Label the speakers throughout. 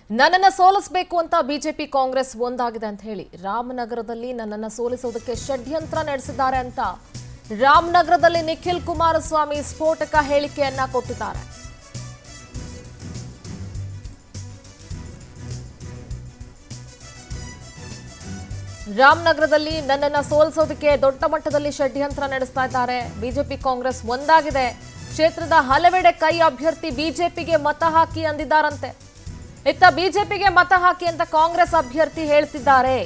Speaker 1: ನನ್ನನ್ನ ಸೋಲಿಸಬೇಕು ಅಂತ ಬಿಜೆಪಿ ಕಾಂಗ್ರೆಸ್ ಒಂದಾಗಿದೆ ಅಂತ ಹೇಳಿ ರಾಮನಗರದಲ್ಲಿ ನನ್ನನ್ನ ಸೋಲಿಸೋದಕ್ಕೆ ಷಡ್ಯಂತ್ರ ನಡೆಸಿದ್ದಾರೆ ಅಂತ ರಾಮನಗರದಲ್ಲಿ ನಿಖಿಲ್ ಕುಮಾರಸ್ವಾಮಿ ಸ್ಫೋಟಕ ಹೇಳಿಕೆಯನ್ನ ಕೊಟ್ಟಿದ್ದಾರೆ ರಾಮನಗರದಲ್ಲಿ ನನ್ನನ್ನ ಸೋಲಿಸೋದಕ್ಕೆ ದೊಡ್ಡ ಮಟ್ಟದಲ್ಲಿ ಷಡ್ಯಂತ್ರ ನಡೆಸ್ತಾ ಇದ್ದಾರೆ ಬಿಜೆಪಿ ಕಾಂಗ್ರೆಸ್ ಒಂದಾಗಿದೆ ಕ್ಷೇತ್ರದ ಹಲವೆಡೆ ಕೈ ಅಭ್ಯರ್ಥಿ ಬಿಜೆಪಿಗೆ ಮತ ಹಾಕಿ ಅಂದಿದ್ದಾರಂತೆ ಇತ್ತ ಬಿಜೆಪಿಗೆ ಮತ ಹಾಕಿ ಅಂತ ಕಾಂಗ್ರೆಸ್ ಅಭ್ಯರ್ಥಿ ಹೇಳ್ತಿದ್ದಾರೆ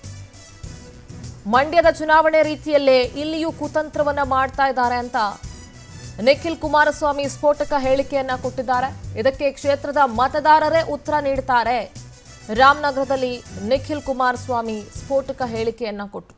Speaker 1: ಮಂಡ್ಯದ ಚುನಾವಣೆ ರೀತಿಯಲ್ಲೇ ಇಲ್ಲಿಯೂ ಕುತಂತ್ರವನ್ನ ಮಾಡ್ತಾ ಇದ್ದಾರೆ ಅಂತ ನಿಖಿಲ್ ಕುಮಾರಸ್ವಾಮಿ ಸ್ಫೋಟಕ ಹೇಳಿಕೆಯನ್ನ ಕೊಟ್ಟಿದ್ದಾರೆ ಇದಕ್ಕೆ ಕ್ಷೇತ್ರದ ಮತದಾರರೇ ಉತ್ತರ ನೀಡುತ್ತಾರೆ ರಾಮನಗರದಲ್ಲಿ ನಿಖಿಲ್ ಕುಮಾರಸ್ವಾಮಿ ಸ್ಫೋಟಕ ಹೇಳಿಕೆಯನ್ನ ಕೊಟ್ಟರು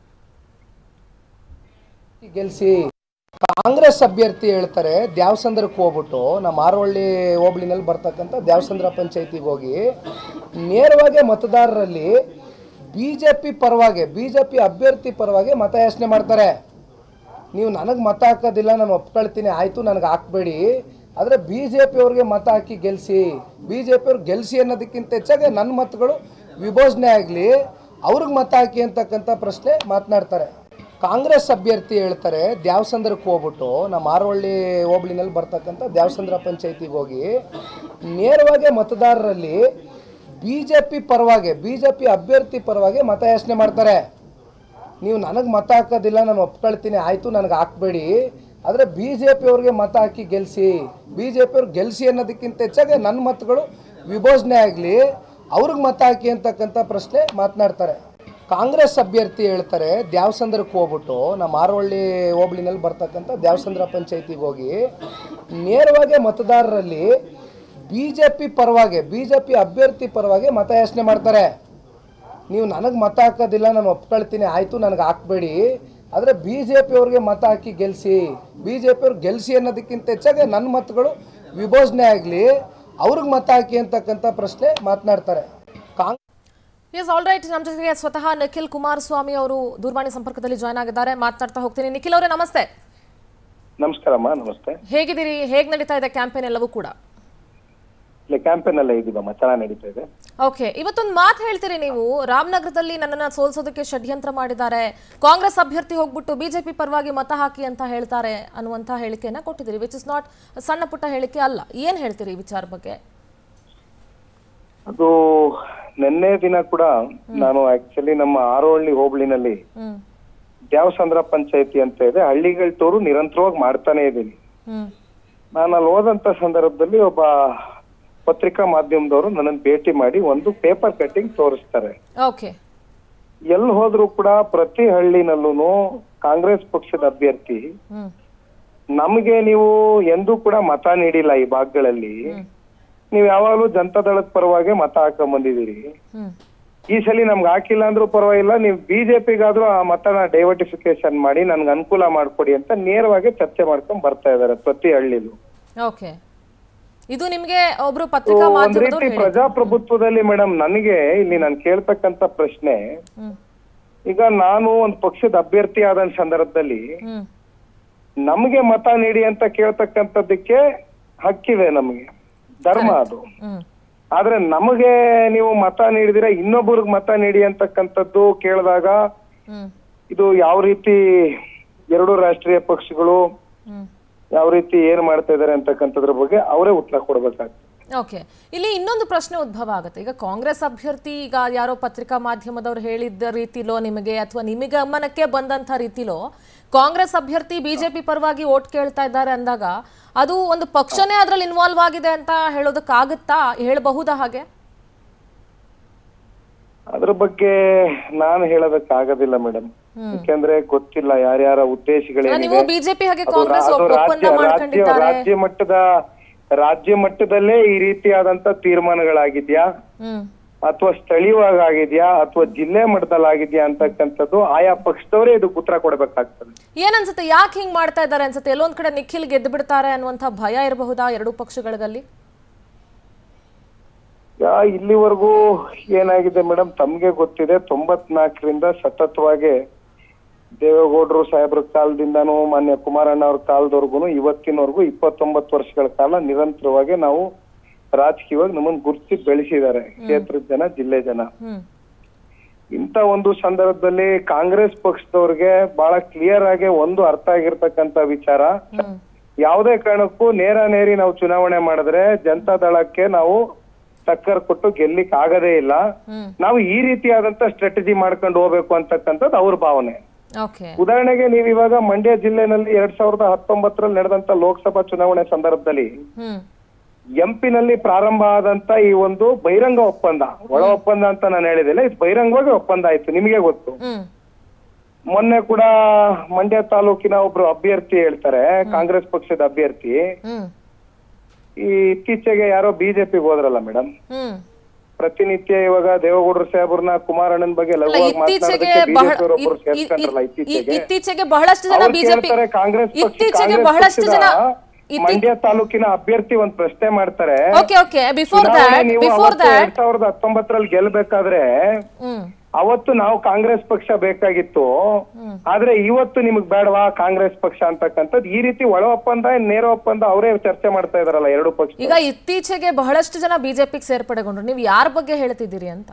Speaker 2: ಗೆಲ್ಸಿ ಕಾಂಗ್ರೆಸ್ ಅಭ್ಯರ್ಥಿ ಹೇಳ್ತಾರೆ ದ್ಯಾವಸಂದ್ರಕ್ಕೆ ಹೋಗ್ಬಿಟ್ಟು ನಮ್ಮ ಆರೋಹಳ್ಳಿ ಹೋಬಳಿನಲ್ಲಿ ಬರ್ತಕ್ಕಂಥ ದ್ಯಾವಸಂದ್ರ ಪಂಚಾಯತಿಗೆ ಹೋಗಿ ನೇರವಾಗಿ ಮತದಾರರಲ್ಲಿ ಬಿ ಜೆ ಪಿ ಪರವಾಗಿ ಬಿ ಜೆ ಪಿ ಅಭ್ಯರ್ಥಿ ಪರವಾಗಿ ಮತಯಾಚನೆ ಮಾಡ್ತಾರೆ ನೀವು ನನಗೆ ಮತ ಹಾಕೋದಿಲ್ಲ ನಾನು ಒಪ್ಕೊಳ್ತೀನಿ ಆಯಿತು ನನಗೆ ಹಾಕ್ಬೇಡಿ ಆದರೆ ಬಿ ಜೆ ಪಿಯವ್ರಿಗೆ ಮತ ಹಾಕಿ ಗೆಲ್ಲಿಸಿ ಬಿ ಜೆ ಪಿಯವ್ರು ಗೆಲ್ಲಿಸಿ ಅನ್ನೋದಕ್ಕಿಂತ ಹೆಚ್ಚಾಗಿ ನನ್ನ ಮತಗಳು ವಿಭೋಜನೆ ಆಗಲಿ ಅವ್ರಿಗೆ ಮತ ಹಾಕಿ ಅಂತಕ್ಕಂಥ ಪ್ರಶ್ನೆ ಮಾತನಾಡ್ತಾರೆ ಕಾಂಗ್ರೆಸ್ ಅಭ್ಯರ್ಥಿ ಹೇಳ್ತಾರೆ ದ್ಯಾವಸಂದ್ರಕ್ಕೆ ಹೋಗ್ಬಿಟ್ಟು ನಮ್ಮ ಆರೋಹಳ್ಳಿ ಹೋಬಳಿನಲ್ಲಿ ಬರ್ತಕ್ಕಂಥ ದ್ಯಾವಸಂದ್ರ ಪಂಚಾಯತಿಗೆ ಹೋಗಿ ನೇರವಾಗಿ ಮತದಾರರಲ್ಲಿ ಬಿ ಜೆ ಪಿ ಪರವಾಗಿ ಬಿ ಜೆ ಪಿ ಅಭ್ಯರ್ಥಿ ಪರವಾಗಿ ಮತಯಾಚನೆ ಮಾಡ್ತಾರೆ ನೀವು ನನಗೆ ಮತ ಹಾಕೋದಿಲ್ಲ ನಾನು ಒಪ್ಕೊಳ್ತೀನಿ ಆಯಿತು ನನಗೆ ಹಾಕ್ಬೇಡಿ ಆದರೆ ಬಿ ಜೆ ಪಿಯವ್ರಿಗೆ ಮತ ಹಾಕಿ ಗೆಲ್ಲಿಸಿ ಬಿ ಜೆ ಪಿಯವ್ರು ಗೆಲ್ಲಿಸಿ ಅನ್ನೋದಕ್ಕಿಂತ ಹೆಚ್ಚಾಗಿ ನನ್ನ ಮತಗಳು ವಿಭೋಜನೆ ಆಗಲಿ ಅವ್ರಿಗೆ ಮತ ಹಾಕಿ ಅಂತಕ್ಕಂಥ ಪ್ರಶ್ನೆ ಮಾತನಾಡ್ತಾರೆ ಕಾಂಗ್ರೆಸ್ ಅಭ್ಯರ್ಥಿ ಹೇಳ್ತಾರೆ ದ್ಯಾವಸಂದ್ರಕ್ಕೆ ಹೋಗ್ಬಿಟ್ಟು ನಮ್ಮ ಆರೋಹಳ್ಳಿ ಹೋಬಳಿನಲ್ಲಿ ಬರ್ತಕ್ಕಂಥ ದ್ಯಾವಸಂದ್ರ ಪಂಚಾಯತಿಗೆ ಹೋಗಿ ನೇರವಾಗಿ ಮತದಾರರಲ್ಲಿ ಬಿ ಜೆ ಪಿ ಪರವಾಗಿ ಬಿ ಜೆ ಪಿ ಅಭ್ಯರ್ಥಿ ಪರವಾಗಿ ಮತಯಾಚನೆ ಮಾಡ್ತಾರೆ ನೀವು ನನಗೆ ಮತ ಹಾಕೋದಿಲ್ಲ ನಾನು ಒಪ್ಕೊಳ್ತೀನಿ ಆಯಿತು ನನಗೆ ಹಾಕ್ಬೇಡಿ ಆದರೆ ಬಿ ಜೆ ಪಿಯವ್ರಿಗೆ ಮತ ಹಾಕಿ ಗೆಲ್ಲಿಸಿ ಬಿ ಜೆ ಪಿಯವ್ರು ಗೆಲ್ಲಿಸಿ ಅನ್ನೋದಕ್ಕಿಂತ ಹೆಚ್ಚಾಗಿ ನನ್ನ ಮತಗಳು ವಿಭೋಜನೆ ಆಗಲಿ ಅವ್ರಿಗೆ ಮತ ಹಾಕಿ ಅಂತಕ್ಕಂಥ ಪ್ರಶ್ನೆ ಮಾತನಾಡ್ತಾರೆ ಕಾಂಗ್
Speaker 1: ಎಸ್ ಆಲ್ ರೈಟ್ ನಮ್ಮ ಜೊತೆಗೆ ಸ್ವತಃ ನಿಖಿಲ್ ಕುಮಾರಸ್ವಾಮಿ ಅವರು ದೂರವಾಣಿ ಸಂಪರ್ಕದಲ್ಲಿ ಜಾಯ್ನ್ ಆಗಿದ್ದಾರೆ ಮಾತನಾಡ್ತಾ ಹೋಗ್ತೀನಿ ನಿಖಿಲ್ ಅವರೇ ನಮಸ್ತೆ
Speaker 3: ನಮಸ್ಕಾರಮ್ಮ ನಮಸ್ತೆ
Speaker 1: ಹೇಗಿದ್ದೀರಿ ಹೇಗೆ ನಡೀತಾ ಇದೆ ಕ್ಯಾಂಪೇನ್ ಎಲ್ಲವೂ ಕೂಡ
Speaker 3: ಇಲ್ಲಿ ಕ್ಯಾಂಪೇನ್ ಎಲ್ಲ ಇದೀವಮ್ಮ ಚೆನ್ನಾಗಿ ನಡೀತಾ ಇದೆ
Speaker 1: ಓಕೆ ಇವತ್ತೊಂದು ಮಾತು ಹೇಳ್ತೀರಿ ನೀವು ರಾಮನಗರದಲ್ಲಿ ನನ್ನನ್ನ ಸೋಲ್ಸೋದಕ್ಕೆ ಷಡ್ಯಂತ್ರ ಮಾಡಿದ್ದಾರೆ ಕಾಂಗ್ರೆಸ್ ಅಭ್ಯರ್ಥಿ ಹೋಗ್ಬಿಟ್ಟು ಬಿಜೆಪಿ ಪರವಾಗಿ ಮತ ಹಾಕಿ ಅಂತ ಹೇಳ್ತಾರೆ ಅನ್ನುವಂತ ಹೇಳಿಕೆಯನ್ನ ಕೊಟ್ಟಿದ್ದೀರಿ ವಿಚ್ ಇಸ್ ನಾಟ್ ಸಣ್ಣ ಪುಟ್ಟ ಹೇಳಿಕೆ ಅಲ್ಲ ಏನ್ ಹೇಳ್ತೀರಿ ಈ ವಿಚಾರ ಬಗ್ಗೆ
Speaker 3: ಅದು ನಿನ್ನೆ ದಿನ ಕೂಡ ನಾನು ಆಕ್ಚುಲಿ ನಮ್ಮ ಆರೋಹಳ್ಳಿ ಹೋಬಳಿನಲ್ಲಿ
Speaker 1: ಹ್ಮ್
Speaker 3: ದ್ಯಾವಸಂದ್ರ ಪಂಚಾಯತಿ ಅಂತ ಇದೆ ಹಳ್ಳಿಗಳ ಟೂರು ನಿರಂತರವಾಗಿ ಮಾಡ್ತಾನೆ ಇದ್ದೀನಿ
Speaker 1: ಹ್ಮ್
Speaker 3: ನಾನು ಅಲ್ಲಿ ಹೋದಂತ ಸಂದರ್ಭದಲ್ಲಿ ಒಬ್ಬ ಪತ್ರಿಕಾ ಮಾಧ್ಯಮದವರು ನನ್ನನ್ನು ಭೇಟಿ ಮಾಡಿ ಒಂದು ಪೇಪರ್ ಕಟ್ಟಿಂಗ್ ತೋರಿಸ್ತಾರೆ
Speaker 1: ಓಕೆ
Speaker 3: ಎಲ್ಲಿ ಹೋದ್ರು ಕೂಡ ಪ್ರತಿ ಹಳ್ಳಿನಲ್ಲೂ ಕಾಂಗ್ರೆಸ್ ಪಕ್ಷದ ಅಭ್ಯರ್ಥಿ
Speaker 1: ಹ್ಮ್
Speaker 3: ನಮಗೆ ನೀವು ಎಂದೂ ಕೂಡ ಮತ ನೀಡಿಲ್ಲ ಈ ಭಾಗಗಳಲ್ಲಿ ನೀವು ಯಾವಾಗಲೂ ಜನತಾದಳದ ಪರವಾಗಿ ಮತ ಹಾಕೊಂಡ್ ಬಂದಿದ್ದೀರಿ
Speaker 1: ಹ್ಮ್
Speaker 3: ಈ ಸಲ ನಮ್ಗೆ ಹಾಕಿಲ್ಲ ಅಂದ್ರೂ ಪರವಾಗಿಲ್ಲ ನೀವು ಬಿಜೆಪಿಗಾದ್ರೂ ಆ ಮತನ ಡೈವರ್ಟಿಫಿಕೇಶನ್ ಮಾಡಿ ನನ್ಗೆ ಅನುಕೂಲ ಮಾಡ್ಕೊಡಿ ಅಂತ ನೇರವಾಗಿ ಚರ್ಚೆ ಮಾಡ್ಕೊಂಡ್ ಬರ್ತಾ ಇದಾರೆ ಪ್ರತಿ ಹಳ್ಳಿಲೂ
Speaker 1: ಓಕೆ ಇದು ನಿಮ್ಗೆ ಒಬ್ರು ಪತ್ರಿಕಾ
Speaker 3: ಒಂದ್
Speaker 1: ಮಾಧ್ಯಮದವ್ರು
Speaker 3: ರೀತಿ
Speaker 1: ಹೇಳಿದ್ರು.
Speaker 3: ಪ್ರಜಾಪ್ರಭುತ್ವದಲ್ಲಿ ಮೇಡಮ್ ನನಗೆ ಇಲ್ಲಿ ನಾನು ಕೇಳ್ತಕ್ಕಂತ ಪ್ರಶ್ನೆ
Speaker 1: ಹ್ಮ್
Speaker 3: ಈಗ ನಾನು ಒಂದು ಪಕ್ಷದ ಅಭ್ಯರ್ಥಿ ಆದ ಸಂದರ್ಭದಲ್ಲಿ
Speaker 1: ಹ್ಮ್
Speaker 3: ನಮಗೆ ಮತ ನೀಡಿ ಅಂತ ಕೇಳ್ತಕ್ಕಂಥದ್ದಕ್ಕೆ ಹಕ್ಕಿದೆ ನಮಗೆ ಧರ್ಮ ಅದು
Speaker 1: ಹ್ಮ್
Speaker 3: ಆದ್ರೆ ನಮಗೆ ನೀವು ಮತ ನೀಡಿದಿರ ಇನ್ನೊಬ್ಬರಿಗೆ ಮತ ನೀಡಿ ಅಂತಕ್ಕಂಥದ್ದು ಕೇಳಿದಾಗ
Speaker 1: ಹ್ಮ್
Speaker 3: ಇದು ಯಾವ ರೀತಿ ಎರಡು ರಾಷ್ಟ್ರೀಯ ಪಕ್ಷಗಳು
Speaker 1: ಹ್ಮ್
Speaker 3: ಯಾವ ರೀತಿ ಏನ್ ಮಾಡ್ತಾ ಇದಾರೆ ಅಂತಕ್ಕಂಥದ್ರ ಬಗ್ಗೆ ಅವರೇ ಉತ್ತರ ಕೊಡ್ಬೇಕಾಗ್ತದೆ
Speaker 1: ಓಕೆ ಇಲ್ಲಿ ಇನ್ನೊಂದು ಪ್ರಶ್ನೆ ಉದ್ಭವ ಆಗುತ್ತೆ ಈಗ ಕಾಂಗ್ರೆಸ್ ಅಭ್ಯರ್ಥಿ ಈಗ ಯಾರೋ ಪತ್ರಿಕಾ ಮಾಧ್ಯಮದವ್ರು ಹೇಳಿದ್ದ ರೀತಿಲೋ ನಿಮಗೆ ಅಥವಾ ನಿಮಗೆ ಗಮನಕ್ಕೆ ಬಂದಂಥ ರೀತಿಲೋ ಕಾಂಗ್ರೆಸ್ ಅಭ್ಯರ್ಥಿ ಬಿಜೆಪಿ ಪರವಾಗಿ ಓಟ್ ಕೇಳ್ತಾ ಇದ್ದಾರೆ ಅಂದಾಗ ಅದು ಒಂದು ಪಕ್ಷನೇ ಅದರಲ್ಲಿ ಇನ್ವಾಲ್ವ್ ಆಗಿದೆ ಅಂತ ಹೇಳೋದಕ್ಕಾಗುತ್ತಾ ಹೇಳಬಹುದಾ ಹಾಗೆ
Speaker 3: ಅದ್ರ ಬಗ್ಗೆ ನಾನು ಹೇಳೋದಕ್ಕಾಗೋದಿಲ್ಲ ಮೇಡಮ್ ಯಾಕೆಂದ್ರೆ ಗೊತ್ತಿಲ್ಲ ಯಾರ್ಯಾರ
Speaker 1: ಅಲ್ಲ,
Speaker 3: ಉದ್ದೇಶಗಳೇನಿದೆ
Speaker 1: ನೀವು ಬಿಜೆಪಿ ಹಾಗೆ
Speaker 3: ಅದು
Speaker 1: ಕಾಂಗ್ರೆಸ್
Speaker 3: ರಾ- ಅದು
Speaker 1: ಒಪ್ಪಂದ
Speaker 3: ರಾಜ್ಯ ರಾಜ್ಯ
Speaker 1: ಮಾಡ್ಕೊಂಡಿದ್ದಾರೆ
Speaker 3: ರಾಜ್ಯ ಮಟ್ಟದ ರಾಜ್ಯ ಮಟ್ಟದಲ್ಲೇ ಈ ರೀತಿಯಾದಂತ ತೀರ್ಮಾನಗಳಾಗಿದ್ಯಾ
Speaker 1: ಹ್ಮ್
Speaker 3: ಅಥವಾ ಸ್ಥಳೀಯವಾಗಿ ಆಗಿದ್ಯಾ ಅಥವಾ ಜಿಲ್ಲೆ ಮಟ್ಟದಲ್ಲಿ ಆಗಿದ್ಯಾ ಅಂತಕ್ಕಂಥದ್ದು ಆಯಾ ಪಕ್ಷದವರೇ ಇದಕ್ಕೆ ಉತ್ತರ ಕೊಡ್ಬೇಕಾಗ್ತದೆ
Speaker 1: ಏನನ್ಸುತ್ತೆ ಯಾಕೆ ಹಿಂಗ್ ಮಾಡ್ತಾ ಇದ್ದಾರೆ ಅನ್ಸುತ್ತೆ ಎಲ್ಲೊಂದ್ ಕಡೆ ನಿಖಿಲ್ ಗೆದ್ದು ಬಿಡ್ತಾರೆ ಅನ್ನುವಂಥ ಭಯ ಇರಬಹುದಾ ಎರಡೂ ಪಕ್ಷಗಳಲ್ಲಿ
Speaker 3: ಯಾ ಇಲ್ಲಿವರೆಗೂ ಏನಾಗಿದೆ ಮೇಡಮ್ ತಮ್ಗೆ ಗೊತ್ತಿದೆ ತೊಂಬತ್ನಾಲ್ಕರಿಂದ ಸತತವಾಗಿ ದೇವೇಗೌಡರು ಸಾಹೇಬ್ರ ಕಾಲದಿಂದಾನು ಮಾನ್ಯ ಕುಮಾರಣ್ಣ ಅವ್ರ ಕಾಲದವರೆಗೂ ಇವತ್ತಿನವರೆಗೂ ಇಪ್ಪತ್ತೊಂಬತ್ತು ವರ್ಷಗಳ ಕಾಲ ನಿರಂತರವಾಗಿ ನಾವು ರಾಜಕೀಯವಾಗಿ ನಮ್ಮನ್ನ ಗುರುತಿಸಿ ಬೆಳೆಸಿದ್ದಾರೆ ಕ್ಷೇತ್ರದ ಜನ ಜಿಲ್ಲೆ ಜನ
Speaker 1: ಹ್ಮ್
Speaker 3: ಇಂತ ಒಂದು ಸಂದರ್ಭದಲ್ಲಿ ಕಾಂಗ್ರೆಸ್ ಪಕ್ಷದವ್ರಿಗೆ ಬಹಳ ಕ್ಲಿಯರ್ ಆಗಿ ಒಂದು ಅರ್ಥ ಆಗಿರ್ತಕ್ಕಂತ ವಿಚಾರ
Speaker 1: ಹ್ಮ್
Speaker 3: ಯಾವುದೇ ಕಾರಣಕ್ಕೂ ನೇರ ನೇರಿ ನಾವು ಚುನಾವಣೆ ಮಾಡಿದ್ರೆ ಜನತಾ ದಳಕ್ಕೆ ನಾವು ಟಕ್ಕರ್ ಕೊಟ್ಟು ಗೆಲ್ಲಿಕ್ ಆಗದೇ ಇಲ್ಲ
Speaker 1: ಹ್ಮ್
Speaker 3: ನಾವು ಈ ರೀತಿಯಾದಂತ ಸ್ಟ್ರಾಟಜಿ ಮಾಡ್ಕೊಂಡು ಹೋಗ್ಬೇಕು ಅಂತಕ್ಕಂಥದ್ದು ಅವ್ರ ಭಾವನೆ
Speaker 1: ಓಕೆ
Speaker 3: ಉದಾಹರಣೆಗೆ ನೀವು ಇವಾಗ ಮಂಡ್ಯ ಜಿಲ್ಲೆನಲ್ಲಿ ಎರಡ್ ಸಾವಿರದ ಹತ್ತೊಂಬತ್ತರಲ್ಲಿ ನಡೆದಂತ ಲೋಕಸಭಾ ಚುನಾವಣೆ ಸಂದರ್ಭದಲ್ಲಿ
Speaker 1: ಹ್ಮ್
Speaker 3: ಎಂಪಿನಲ್ಲಿ ಪ್ರಾರಂಭ ಆದಂತ ಈ ಒಂದು ಬಹಿರಂಗ ಒಪ್ಪಂದ ಒಳ ಒಪ್ಪಂದ ಅಂತ ನಾನು ಹೇಳಿದಿಲ್ಲ ಇದು ಬಹಿರಂಗವಾಗಿ ಒಪ್ಪಂದ ಆಯ್ತು ನಿಮಗೆ ಗೊತ್ತು
Speaker 1: ಹ್ಮ್
Speaker 3: ಮೊನ್ನೆ ಕೂಡ ಮಂಡ್ಯ ತಾಲೂಕಿನ ಒಬ್ರು ಅಭ್ಯರ್ಥಿ ಹೇಳ್ತಾರೆ ಕಾಂಗ್ರೆಸ್ ಪಕ್ಷದ ಅಭ್ಯರ್ಥಿ
Speaker 1: ಹ್ಮ್
Speaker 3: ಈ ಇತ್ತೀಚೆಗೆ ಯಾರೋ ಬಿಜೆಪಿಗೆ ಹೋದ್ರಲ್ಲ ಮೇಡಮ್
Speaker 1: ಹ್ಮ್
Speaker 3: ಪ್ರತಿನಿತ್ಯ ಇವಾಗ ದೇವೇಗೌಡರು ಸಾಹೇಬ್ರನ್ನ ಕುಮಾರಣ್ಣನ ಬಗ್ಗೆ
Speaker 1: ಅಲ್ಲ
Speaker 3: ಲಘುವಾಗಿ
Speaker 1: ಇತ್ತೀಚೆಗೆ
Speaker 3: ಮಾತನಾಡೋದಕ್ಕೆ
Speaker 1: ಬಹಳ
Speaker 3: ಬಿಜೆಪಿ ಒಬ್ಬರು
Speaker 1: ಇತ್- ಇತ್-
Speaker 3: ಸೇರ್ಕೊಂಡ್ರಲ್ಲ
Speaker 1: ಇತ್-
Speaker 3: ಇತ್ತೀಚೆಗೆ
Speaker 1: ಇತ್ತೀಚೆಗೆ ಬಹಳಷ್ಟು ಜನ
Speaker 3: ಅವ್ರು
Speaker 1: ಬಿಜೆಪಿ
Speaker 3: ಕೇಳ್ತಾರೆ ಕಾಂಗ್ರೆಸ್ ಪಕ್ಷ-
Speaker 1: ಇತ್ತೀಚೆಗೆ
Speaker 3: ಕಾಂಗ್ರೆಸ್
Speaker 1: ಬಹಳಷ್ಟು
Speaker 3: ಪಕ್ಷದ
Speaker 1: ಜನ ಇತ್ತೀ-
Speaker 3: ಮಂಡ್ಯ ತಾಲೂಕಿನ ಅಭ್ಯರ್ಥಿ ಒಂದ್ ಪ್ರಶ್ನೆ ಮಾಡ್ತಾರೆ
Speaker 1: ಓಕೆ ಓಕೆ ಬಿಫೋರ್
Speaker 3: ಚುನಾವಣೆ
Speaker 1: ದಟ್
Speaker 3: ನೀವು
Speaker 1: ಬಿಫೋರ್
Speaker 3: ಅವತ್ತು
Speaker 1: ದಟ್
Speaker 3: ಎರಡ್ ಸಾವಿರದ ಹತ್ತೊಂಬತ್ತರಲ್ಲಿ ಗೆಲ್ಬೇಕಾದ್ರೆ
Speaker 1: ಹ್ಮ್
Speaker 3: ಅವತ್ತು ನಾವು ಕಾಂಗ್ರೆಸ್ ಪಕ್ಷ ಬೇಕಾಗಿತ್ತು ಆದ್ರೆ ಇವತ್ತು ನಿಮಗ್ ಬೇಡವಾ ಕಾಂಗ್ರೆಸ್ ಪಕ್ಷ ಅಂತಕ್ಕಂಥದ್ದು ಈ ರೀತಿ ಒಳ ಒಪ್ಪಂದ ನೇರ ಒಪ್ಪಂದ ಅವರೇ ಚರ್ಚೆ ಮಾಡ್ತಾ ಇದಾರಲ್ಲ ಎರಡು ಪಕ್ಷ
Speaker 1: ಈಗ ಇತ್ತೀಚೆಗೆ ಬಹಳಷ್ಟು ಜನ ಬಿಜೆಪಿಗೆ ಸೇರ್ಪಡೆಗೊಂಡ್ರು ನೀವು ಯಾರ ಬಗ್ಗೆ ಹೇಳ್ತಿದ್ದೀರಿ ಅಂತ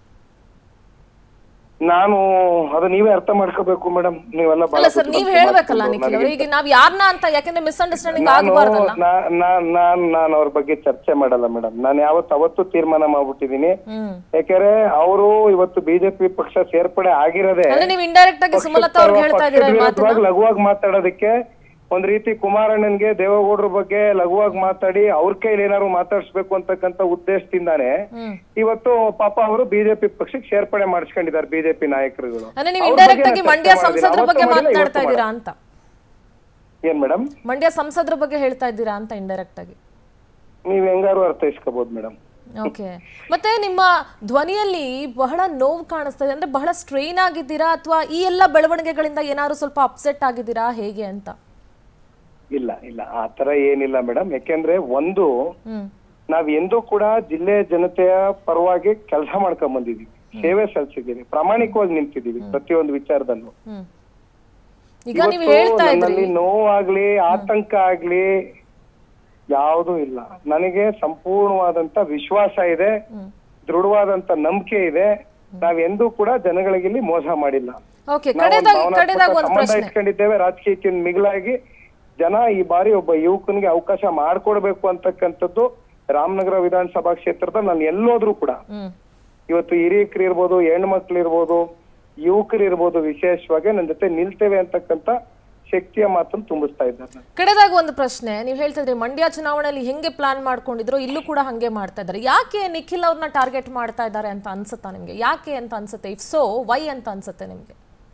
Speaker 3: ನಾನು ಅದು ನೀವೇ ಅರ್ಥ ಮಾಡ್ಕೋಬೇಕು ಮೇಡಮ್ ನೀವೆಲ್ಲ ಬಹಳ
Speaker 1: ಅಲ್ಲ ಸರ್
Speaker 3: ಬುದ್ಧಿವಂತರು
Speaker 1: ನೀವ್ ಹೇಳ್ಬೇಕಲ್ಲ
Speaker 3: ಮಾತಾಡ್ತಿರೋರು
Speaker 1: ನಿಖಿಲ್
Speaker 3: ನನಗೆ.
Speaker 1: ಅವ್ರು ಈಗ ನಾವ್ ಯಾರನ್ನ ಅಂತ ಯಾಕಂದ್ರೆ ಮಿಸ್ಅಂಡರ್ಸ್ಟ್ಯಾಂಡಿಂಗ್
Speaker 3: ನಾನು
Speaker 1: ಆಗಬಾರ್ದಲ್ಲ
Speaker 3: ನಾ- ನಾ- ನಾನ್ ನಾನು ಅವ್ರ ಬಗ್ಗೆ ಚರ್ಚೆ ಮಾಡಲ್ಲ ಮೇಡಮ್ ನಾನು ಯಾವತ್ತು ಅವತ್ತು ತೀರ್ಮಾನ ಮಾಡ್ಬಿಟ್ಟಿದೀನಿ
Speaker 1: ಹ್ಮ್
Speaker 3: ಯಾಕಂದ್ರೆ ಅವರು ಇವತ್ತು ಬಿಜೆಪಿ ಪಕ್ಷ ಸೇರ್ಪಡೆ ಆಗಿರೋದೇ
Speaker 1: ಅಂದ್ರೆ ನೀವು ಇಂಡೈರೆಕ್ಟ್ ಆಗಿ ಸುಮಲತಾ ಅವ್ರಿಗೆ ಹೇಳ್ತಾ
Speaker 3: ಪಕ್ಷದ
Speaker 1: ಇದ್ದೀರಾ ಈ ಮಾತನ್ನ
Speaker 3: ವಿರುದ್ಧವಾಗಿ ಲಘುವಾಗಿ ಮಾತಾಡೋದಕ್ಕೆ ಒಂದ್ ರೀತಿ ಕುಮಾರಣ್ಣನ್ಗೆ ದೇವೇಗೌಡರ ಬಗ್ಗೆ ಲಘುವಾಗಿ ಮಾತಾಡಿ ಅವ್ರ ಕೈಲಿ ಏನಾದ್ರು ಮಾತಾಡ್ಸ್ಬೇಕು ಅಂತಕ್ಕಂತ ಉದ್ದೇಶದಿಂದಾನೆ
Speaker 1: ಹ್ಮ್
Speaker 3: ಇವತ್ತು ಪಾಪ ಅವರು ಬಿಜೆಪಿ ಪಕ್ಷಕ್ಕೆ ಸೇರ್ಪಡೆ ಮಾಡಿಸ್ಕೊಂಡಿದ್ದಾರೆ ಬಿಜೆಪಿ ನಾಯಕರುಗಳು
Speaker 1: ಅಂದ್ರೆ ನೀವು
Speaker 3: ಅವ್ರ
Speaker 1: ಇಂಡೈರೆಕ್ಟ್
Speaker 3: ಬಗ್ಗೆ
Speaker 1: ಆಗಿ
Speaker 3: ನಾನು
Speaker 1: ಮಂಡ್ಯ
Speaker 3: ಚರ್ಚೆ ಮಾಡಿಲ್ಲ.
Speaker 1: ಸಂಸದ್ರ ಬಗ್ಗೆ
Speaker 3: ಅವತ್ತು ಮಾಡಿಲ್ಲ,
Speaker 1: ಮಾತನಾಡ್ತಾ
Speaker 3: ಇವತ್ತು
Speaker 1: ಇದ್ದೀರಾ ಅಂತ
Speaker 3: ಏನ್ ಮೇಡಮ್
Speaker 1: ಮಂಡ್ಯ ಸಂಸದ್ರ ಬಗ್ಗೆ ಹೇಳ್ತಾ ಇದ್ದೀರಾ ಅಂತ ಇಂಡೈರೆಕ್ಟ್ ಆಗಿ
Speaker 3: ನೀವ್ ಹೆಂಗಾರು ಅರ್ಥೈಸ್ಕೋಬಹುದು ಮೇಡಮ್
Speaker 1: ಓಕೆ ಮತ್ತೆ ನಿಮ್ಮ ಧ್ವನಿಯಲ್ಲಿ ಬಹಳ ನೋವು ಕಾಣಿಸ್ತಾ ಇದೆ ಅಂದ್ರೆ ಬಹಳ ಸ್ಟ್ರೈನ್ ಆಗಿದ್ದೀರಾ ಅಥವಾ ಈ ಎಲ್ಲ ಬೆಳವಣಿಗೆಗಳಿಂದ ಏನಾದ್ರು ಸ್ವಲ್ಪ ಅಪ್ಸೆಟ್ ಆಗಿದ್ದೀರಾ ಹೇಗೆ ಅಂತ
Speaker 3: ಇಲ್ಲ ಇಲ್ಲ ಆ ತರ ಏನಿಲ್ಲ ಮೇಡಮ್ ಯಾಕೆಂದ್ರೆ ಒಂದು
Speaker 1: ಹ್ಮ್
Speaker 3: ನಾವ್ ಎಂದೂ ಕೂಡ ಜಿಲ್ಲೆ ಜನತೆಯ ಪರವಾಗಿ ಕೆಲಸ ಮಾಡ್ಕೊಂಡ್ ಬಂದಿದೀವಿ ಸೇವೆ ಸಲ್ಲಿಸಿದೀವಿ ಪ್ರಾಮಾಣಿಕವಾಗಿ ನಿಂತಿದೀವಿ ಪ್ರತಿಯೊಂದು ವಿಚಾರದಲ್ಲೂ
Speaker 1: ಹ್ಮ್ ಈಗ ನೀವು
Speaker 3: ಇವತ್ತು
Speaker 1: ಹೇಳ್ತಾ ಇದ್ರಿ
Speaker 3: ನನ್ನಲ್ಲಿ ನೋವಾಗ್ಲಿ ಆತಂಕ ಆಗ್ಲಿ ಯಾವುದೂ ಇಲ್ಲ ನನಗೆ ಸಂಪೂರ್ಣವಾದಂತ ವಿಶ್ವಾಸ ಇದೆ ದೃಢವಾದಂತ ನಂಬಿಕೆ ಇದೆ ನಾವ್ ಎಂದೂ ಕೂಡ ಜನಗಳಿಗೆ ಇಲ್ಲಿ ಮೋಸ ಮಾಡಿಲ್ಲ
Speaker 1: ಓಕೆ
Speaker 3: ನಾವು ಒಂದು
Speaker 1: ಕಡೆದಾಗಿ ಕಡೆದಾಗ
Speaker 3: ಭಾವನಾತ್ಮಕ
Speaker 1: ಒಂದು
Speaker 3: ಸಂಬಂಧ
Speaker 1: ಪ್ರಶ್ನೆ
Speaker 3: ಇಟ್ಕೊಂಡಿದ್ದೇವೆ ರಾಜಕೀಯಕ್ಕೆ ಮಿಗಿಲಾಗಿ ಜನ ಈ ಬಾರಿ ಒಬ್ಬ ಯುವಕನಿಗೆ ಅವಕಾಶ ಮಾಡ್ಕೊಡ್ಬೇಕು ಅಂತಕ್ಕಂಥದ್ದು ರಾಮನಗರ ವಿಧಾನಸಭಾ ಕ್ಷೇತ್ರದ ನಾನು ಎಲ್ಲೋದ್ರೂ ಕೂಡ
Speaker 1: ಹ್ಮ್
Speaker 3: ಇವತ್ತು ಹಿರಿಯಕರು ಇರ್ಬೋದು ಹೆಣ್ಮಕ್ಳು ಇರ್ಬೋದು ಯುವಕರು ಇರ್ಬೋದು ವಿಶೇಷವಾಗಿ ನನ್ನ ಜೊತೆ ನಿಲ್ತೇವೆ ಅಂತಕ್ಕಂಥ ಶಕ್ತಿಯ ಮಾತನ್ನು ತುಂಬಿಸ್ತಾ ಇದ್ದಾರೆ ನಾನು.
Speaker 1: ಕಡೆದಾಗ ಒಂದು ಪ್ರಶ್ನೆ ನೀವು ಹೇಳ್ತಿದ್ರಿ ಮಂಡ್ಯ ಚುನಾವಣೆಯಲ್ಲಿ ಹೆಂಗೆ ಪ್ಲಾನ್ ಮಾಡ್ಕೊಂಡಿದ್ರು ಇಲ್ಲೂ ಕೂಡ ಹಂಗೆ ಮಾಡ್ತಾ ಇದ್ದಾರೆ ಯಾಕೆ ನಿಖಿಲ್ ಅವ್ರನ್ನ ಟಾರ್ಗೆಟ್ ಮಾಡ್ತಾ ಇದ್ದಾರೆ ಅಂತ ಅನ್ಸುತ್ತಾ ನಿಮ್ಗೆ ಯಾಕೆ ಅಂತ ಅನ್ಸುತ್ತೆ ಇಫ್ ಸೊ ವೈ ಅಂತ ಅನ್ಸುತ್ತೆ ನಿಮ್ಗೆ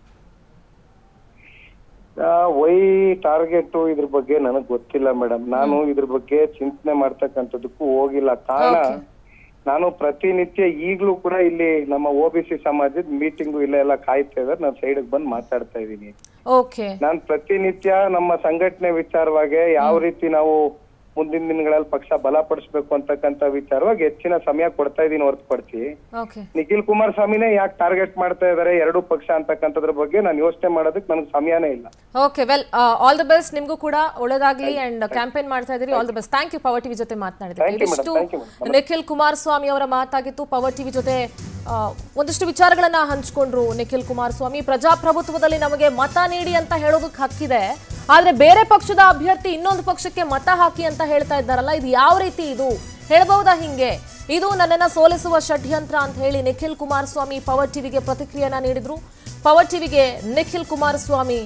Speaker 3: ಆ, ವೈ ಟಾರ್ಗೆಟ್ ಇದ್ರ ಬಗ್ಗೆ ನನಗ್ ಗೊತ್ತಿಲ್ಲ ಮೇಡಮ್ ನಾನು ಇದ್ರ ಬಗ್ಗೆ ಚಿಂತನೆ ಮಾಡ್ತಕ್ಕಂಥದಕ್ಕೂ ಹೋಗಿಲ್ಲ ಕಾರಣ ನಾನು ಪ್ರತಿನಿತ್ಯ ಈಗ್ಲೂ ಕೂಡ ಇಲ್ಲಿ ನಮ್ಮ ಒ ಬಿ ಸಿ ಸಮಾಜದ ಮೀಟಿಂಗು ಇಲ್ಲ ಎಲ್ಲ ಕಾಯ್ತಾ ಇದ್ದಾರೆ ನಾನು ಸೈಡ್ ಬಂದು ಮಾತಾಡ್ತಾ ಇದ್ದೀನಿ
Speaker 1: ಓಕೆ
Speaker 3: ನಾನ್ ಪ್ರತಿನಿತ್ಯ ನಮ್ಮ ಸಂಘಟನೆ ವಿಚಾರವಾಗಿ ಯಾವ ರೀತಿ ನಾವು ಮುಂದಿನ ದಿನಗಳಲ್ಲಿ ಪಕ್ಷ ಬಲಪಡಿಸ್ಬೇಕು ಅಂತಕ್ಕಂಥ ವಿಚಾರವಾಗಿ ಹೆಚ್ಚಿನ ಸಮಯ ಕೊಡ್ತಾ ಇದೀನಿ ಹೊರತುಪಡಿಸಿ
Speaker 1: ಓಕೆ
Speaker 3: ನಿಖಿಲ್ ಕುಮಾರಸ್ವಾಮಿನೇ ಯಾಕೆ ಟಾರ್ಗೆಟ್ ಮಾಡ್ತಾ ಇದಾರೆ ಎರಡು ಪಕ್ಷ ಅಂತಕ್ಕಂಥದ್ರ ಬಗ್ಗೆ ನಾನು ಯೋಚನೆ ಮಾಡೋದಕ್ಕೆ ನನಗೆ ಸಮಯನೇ ಇಲ್ಲ
Speaker 1: okay well all the best ನಿಮಗೂ ಕೂಡ ಒಳ್ಳೇದಾಗ್ಲಿ ಅಂಡ್ ಕ್ಯಾಂಪೇನ್ ಮಾಡ್ತಾ ಇದ್ದೀರಿ all the best thank you Power TV ಜೊತೆ ಮಾತನಾಡಿದ್ರಿ
Speaker 3: Thank you, madam.
Speaker 1: ಇದಿಷ್ಟು
Speaker 3: Thank you, madam.
Speaker 1: Nikhil Kumaraswamy ಅವರ ಮಾತಾಗಿತ್ತು ಪವರ್ ಟಿವಿ ಜೊತೆ ಆ, ಒಂದಿಷ್ಟು ವಿಚಾರಗಳನ್ನ ಹಂಚ್ಕೊಂಡ್ರು ನಿಖಿಲ್ ಕುಮಾರಸ್ವಾಮಿ ಪ್ರಜಾಪ್ರಭುತ್ವದಲ್ಲಿ ನಮಗೆ ಮತ ನೀಡಿ ಅಂತ ಹೇಳೋದಕ್ಕೆ ಹಕ್ಕಿದೆ ಆದ್ರೆ ಬೇರೆ ಪಕ್ಷದ ಅಭ್ಯರ್ಥಿ ಇನ್ನೊಂದು ಪಕ್ಷಕ್ಕೆ ಮತ ಹಾಕಿ ಅಂತ ಹೇಳ್ತಾ ಇದ್ದಾರಲ್ಲ ಇದು ಯಾವ ರೀತಿ ಇದು ಹೇಳ್ಬಹುದಾ ಹಿಂಗೆ ಇದು ನನ್ನನ್ನ ಸೋಲಿಸುವ ಷಡ್ಯಂತ್ರ ಅಂತ ಹೇಳಿ ನಿಖಿಲ್ ಕುಮಾರಸ್ವಾಮಿ ಪವರ್ ಟಿವಿಗೆ ಪ್ರತಿಕ್ರಿಯೆಯನ್ನ ನೀಡಿದ್ರು ಪವರ್ ಟಿವಿಗೆ ನಿಖಿಲ್ ಕುಮಾರಸ್ವಾಮಿ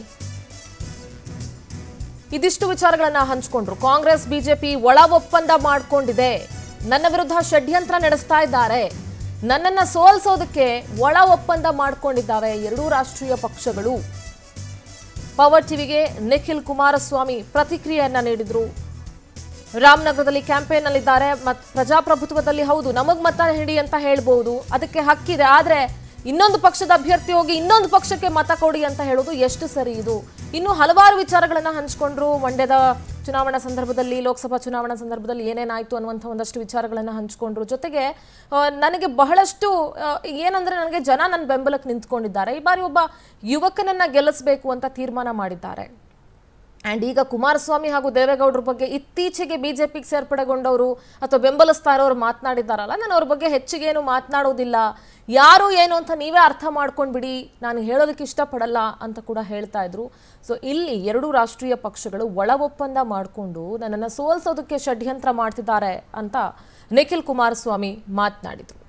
Speaker 1: ಇದಿಷ್ಟು ವಿಚಾರಗಳನ್ನ ಹಂಚಿಕೊಂಡ್ರು ಕಾಂಗ್ರೆಸ್ ಬಿಜೆಪಿ ಒಳ ಒಪ್ಪಂದ ಮಾಡಿಕೊಂಡಿದೆ ನನ್ನ ವಿರುದ್ಧ ಷಡ್ಯಂತ್ರ ನಡೆಸ್ತಾ ಇದ್ದಾರೆ ನನ್ನನ್ನ ಸೋಲ್ಸೋದಕ್ಕೆ ಒಳ ಒಪ್ಪಂದ ಮಾಡಿಕೊಂಡಿದ್ದಾವೆ ಎರಡೂ ರಾಷ್ಟ್ರೀಯ ಪಕ್ಷಗಳು ಪವರ್ ಟಿವಿಗೆ ನಿಖಿಲ್ ಕುಮಾರಸ್ವಾಮಿ ಪ್ರತಿಕ್ರಿಯೆಯನ್ನ ನೀಡಿದ್ರು ರಾಮನಗರದಲ್ಲಿ ಕ್ಯಾಂಪೇನ್ ಅಲ್ಲಿದ್ದಾರೆ ಮತ್ ಪ್ರಜಾಪ್ರಭುತ್ವದಲ್ಲಿ ಹೌದು ನಮಗ್ ಮತ ಹಿಡಿ ಅಂತ ಹೇಳ್ಬಹುದು ಅದಕ್ಕೆ ಹಕ್ಕಿದೆ ಆದ್ರೆ ಇನ್ನೊಂದು ಪಕ್ಷದ ಅಭ್ಯರ್ಥಿ ಹೋಗಿ ಇನ್ನೊಂದು ಪಕ್ಷಕ್ಕೆ ಮತ ಕೊಡಿ ಅಂತ ಹೇಳೋದು ಎಷ್ಟು ಸರಿ ಇದು ಇನ್ನು ಹಲವಾರು ವಿಚಾರಗಳನ್ನ ಹಂಚ್ಕೊಂಡ್ರು ಮಂಡ್ಯದ ಚುನಾವಣಾ ಸಂದರ್ಭದಲ್ಲಿ ಲೋಕಸಭಾ ಚುನಾವಣಾ ಸಂದರ್ಭದಲ್ಲಿ ಏನೇನಾಯ್ತು ಅನ್ನುವಂಥ ಒಂದಷ್ಟು ವಿಚಾರಗಳನ್ನ ಹಂಚ್ಕೊಂಡ್ರು ಜೊತೆಗೆ ಆ, ನನಗೆ ಬಹಳಷ್ಟು ಆ, ಏನಂದ್ರೆ ನನಗೆ ಜನ ನನ್ನ ಬೆಂಬಲಕ್ಕೆ ನಿಂತ್ಕೊಂಡಿದ್ದಾರೆ ಈ ಬಾರಿ ಒಬ್ಬ ಯುವಕನನ್ನ ಗೆಲ್ಲಿಸಬೇಕು ಅಂತ ತೀರ್ಮಾನ ಮಾಡಿದ್ದಾರೆ ಆ್ಯಂಡ್ ಈಗ ಕುಮಾರಸ್ವಾಮಿ ಹಾಗೂ ದೇವೇಗೌಡರ ಬಗ್ಗೆ ಇತ್ತೀಚೆಗೆ ಬಿಜೆಪಿಗೆ ಸೇರ್ಪಡೆಗೊಂಡವರು ಅಥವಾ ಬೆಂಬಲಿಸ್ತಾ ಇರೋರು ಮಾತನಾಡಿದ್ದಾರಲ್ಲ ನಾನು ಅವ್ರ ಬಗ್ಗೆ ಹೆಚ್ಚಿಗೇನು ಮಾತನಾಡೋದಿಲ್ಲ ಯಾರು ಏನು ಅಂತ ನೀವೇ ಅರ್ಥ ಮಾಡ್ಕೊಂಡ್ಬಿಡಿ ನಾನು ಹೇಳೋದಕ್ಕೆ ಇಷ್ಟಪಡಲ್ಲ ಅಂತ ಕೂಡ ಹೇಳ್ತಾ ಇದ್ರು ಸೊ ಇಲ್ಲಿ ಎರಡು ರಾಷ್ಟ್ರೀಯ ಪಕ್ಷಗಳು ಒಳ ಒಪ್ಪಂದ ಮಾಡಿಕೊಂಡು ನನ್ನನ್ನು ಸೋಲ್ಸೋದಕ್ಕೆ ಷಡ್ಯಂತ್ರ ಮಾಡ್ತಿದ್ದಾರೆ ಅಂತ ನಿಖಿಲ್ ಕುಮಾರಸ್ವಾಮಿ ಮಾತನಾಡಿದರು